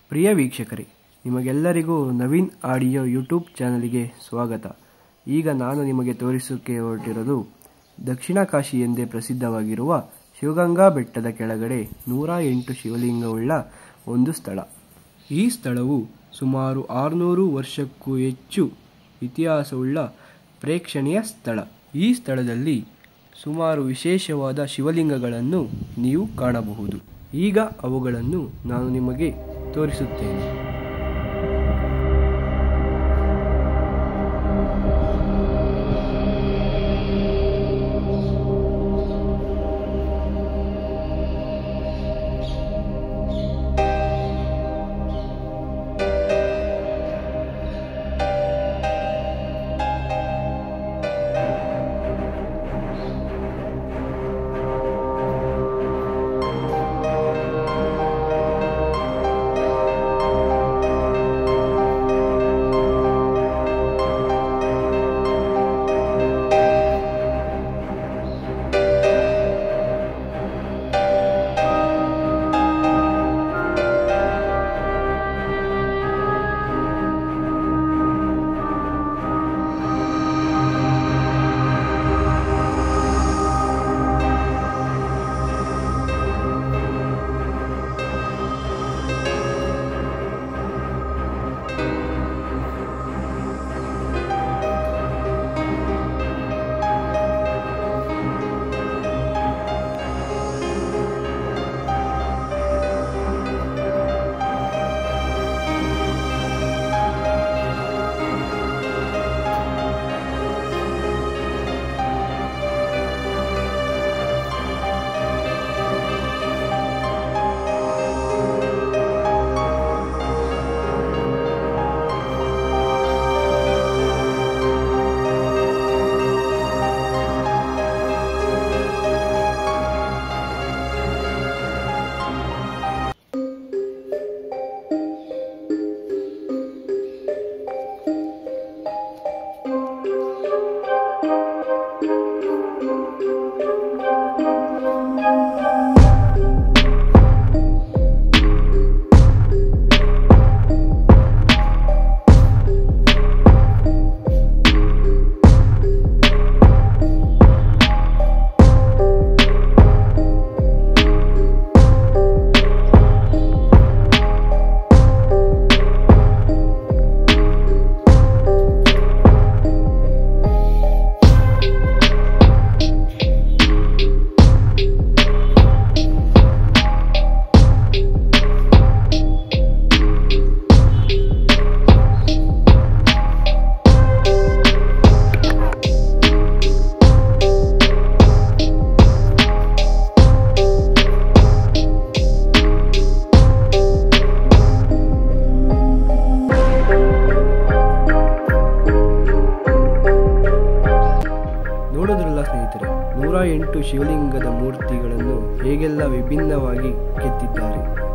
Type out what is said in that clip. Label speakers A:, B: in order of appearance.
A: ಪ್ರಿಯ ವೀಕ್ಷಕರೇ ನಿಮಗೆಲ್ಲರಿಗೂ Naveen audio YouTube ಚಾನಲಿಗೆ ಸ್ವಾಗತ ಈಗ ನಾನು ನಿಮಗೆ ತೋರಿಸೋಕೆ ಹೊರಟಿರೋದು ದಕ್ಷಿಣ ಕಾಶಿ ಎಂದೇ ಪ್ರಸಿದ್ಧವಾಗಿರುವ ಶಿವಗಂಗಾ ಬೆಟ್ಟದ ಕೆಳಗಡೆ ನೂರ ಎಂಟು ಶಿವಲಿಂಗವುಳ್ಳ ಒಂದು ಸ್ಥಳ ಈ ಸ್ಥಳವು ಸುಮಾರು ಆರುನೂರು ವರ್ಷಕ್ಕೂ ಹೆಚ್ಚು ಇತಿಹಾಸವುಳ್ಳ ಪ್ರೇಕ್ಷಣೀಯ ಸ್ಥಳ ಈ ಸ್ಥಳದಲ್ಲಿ ಸುಮಾರು ವಿಶೇಷವಾದ ಶಿವಲಿಂಗಗಳನ್ನು ನೀವು ಕಾಣಬಹುದು ಈಗ ಅವುಗಳನ್ನು ನಾನು ನಿಮಗೆ ತೋರಿಸುತ್ತೇನೆ ನೋಡೋದ್ರಲ್ಲ ಸ್ನೇಹಿತರೆ ನೂರ ಎಂಟು ಶಿವಲಿಂಗದ ಮೂರ್ತಿಗಳನ್ನು ಹೇಗೆಲ್ಲ ವಿಭಿನ್ನವಾಗಿ ಕೆತ್ತಿದ್ದಾರೆ